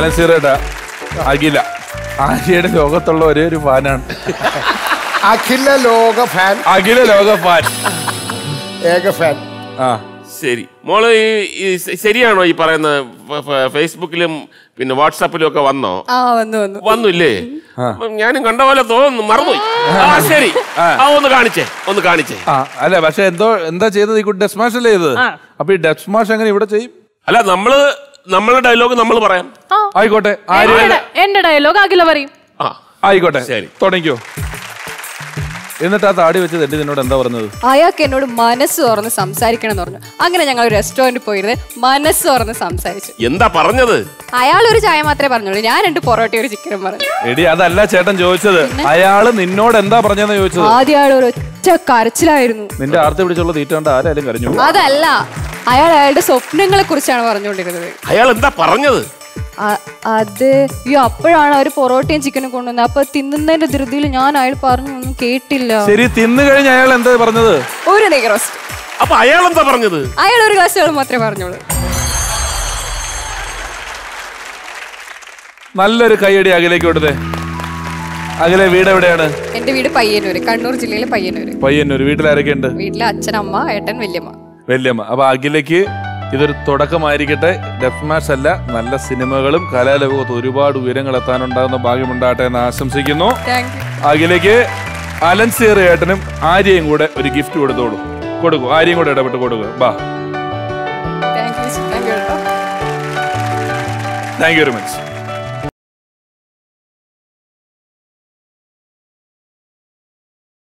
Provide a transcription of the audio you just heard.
അലൻസീറേട്ട അഖില ആര്യയുടെ ലോകത്തുള്ള ഒരേ ഒരു ഫാനാണ് അഖില ലോക ഫാൻ അഖില ലോക ഫാൻ ഏക ഫാൻ ആ ശരി മോള് ഈ ഈ ശ- ശരിയാണോ ഈ പറയുന്ന ഫ- ഫ- ഫേസ്ബുക്കിലും പിന്നെ വാട്സാപ്പിലും ഒക്കെ വന്നോ ആ വന്നു വന്നു വന്നില്ലേ അപ്പം ഞാനും കണ്ട പോലെ തോന്നുന്നു മറന്നുപോയി ആ ശരി ആ ഒന്ന് കാണിച്ചേ ഒന്ന് കാണിച്ചേ ആ അല്ല പക്ഷെ എന്തോ എന്താ ചെയ്തത് ഈ കുട്ടി ഡെസ് മാഷ് അല്ലേ ചെയ്തത് അപ്പൊ ഈ ഡെസ് മാഷ് എങ്ങനെ ഇവിടെ ചെയ്യും അല്ല നമ്മള് നമ്മളെ ഡയലോഗ് നമ്മൾ പറയാം ആ. ആയിക്കോട്ടെ ആര്യ എന്റെ- എന്റെ ഡയലോഗ് അഖില പറയും ആ ആയിക്കോട്ടെ ശരി. തുടങ്ങിക്കോ എന്നിട്ട് ആ താടി വെച്ച് തെറ്റി നിന്നോട് എന്താ പറഞ്ഞത് അയാൾക്ക് എന്നോട് മനസ്സ് തുറന്ന് സംസാരിക്കണം എന്ന് പറഞ്ഞു അങ്ങനെ ഞങ്ങൾ ഒരു റെസ്റ്റോറൻറ്റിൽ പോയിരുന്ന് മനസ്സ് തുറന്ന് സംസാരിച്ചു എന്താ പറഞ്ഞത് അയാൾ ഒരു ചായ മാത്രമേ പറഞ്ഞുള്ളൂ ഞാൻ രണ്ട് പൊറോട്ടയും ഒരു ചിക്കനും പറഞ്ഞു എടി അതല്ല ചേട്ടൻ ചോദിച്ചത് അയാള് നിന്നോട് എന്താ പറഞ്ഞെന്ന് ചോദിച്ചത് ആദ്യം അയാൾ ഒരു ഒറ്റ കരച്ചിലായിരുന്നു നിന്റെ ആർത്തി പിടിച്ചുള്ള തീറ്റ കൊണ്ട് ആരായാലും കരഞ്ഞു പോകും. അതല്ല അയാൾ അയാളുടെ സ്വപ്നങ്ങളെ കുറിച്ചാണ് പറഞ്ഞുകൊണ്ടിരുന്നത് അയാൾ എന്താ പറഞ്ഞത് അ- അത് അയ്യോ അപ്പോഴാണ് അവർ പൊറോട്ടയും ചിക്കനും കൊണ്ടുവന്നത് അപ്പൊ തിന്നുന്നതിന്റെ ധൃതിയിൽ ഞാൻ അയാൾ പറഞ്ഞു ഒന്നും കേട്ടില്ല ശരി തിന്നു കഴിഞ്ഞ അയാൾ എന്താ പറഞ്ഞത് ഒരു നെയ് റോസ്റ്റ് അപ്പൊ അയാൾ എന്താ പറഞ്ഞത് അയാൾ ഒരു ഗ്ലാസ് വെള്ളം മാത്രമേ പറഞ്ഞോളൂ നല്ലൊരു കൈയടി അകലേക്ക് കൊടുത്തേ അകലെ വീട് എവിടെയാണ് എന്റെ വീട് പയ്യന്നൂര് കണ്ണൂർ ജില്ലയിലെ പയ്യന്നൂര് പയ്യന്നൂർ വീട്ടിൽ ആരൊക്കെ ഉണ്ട് വീട്ടിലെ അച്ഛൻ അമ്മ ഏട്ടൻ വല്യമ്മ വല്യമ്മ അപ്പൊ അഖിലയ്ക്ക് ഇതൊരു തുടക്കമായിരിക്കട്ടെ ഡെഫ് മാഷ് അല്ല നല്ല സിനിമകളും കലാലോകത്ത് ഒരുപാട് ഉയരങ്ങൾ എത്താനുണ്ടാകുന്ന ഭാഗ്യമുണ്ടാകട്ടെ എന്ന് ആശംസിക്കുന്നു താങ്ക് യു അഖിലയ്ക്ക് അലൻസീർ ഏട്ടനും ആര്യയും കൂടെ ഒരു ഗിഫ്റ്റ് കൊടുത്തോളൂ കൊടുക്കൂ ആര്യയും കൂടെ ഇടപെട്ട് കൊടുക്കുക ബാ താങ്ക് യു താങ്ക് യു കേട്ടോ താങ്ക് യു വെരി മച്ച്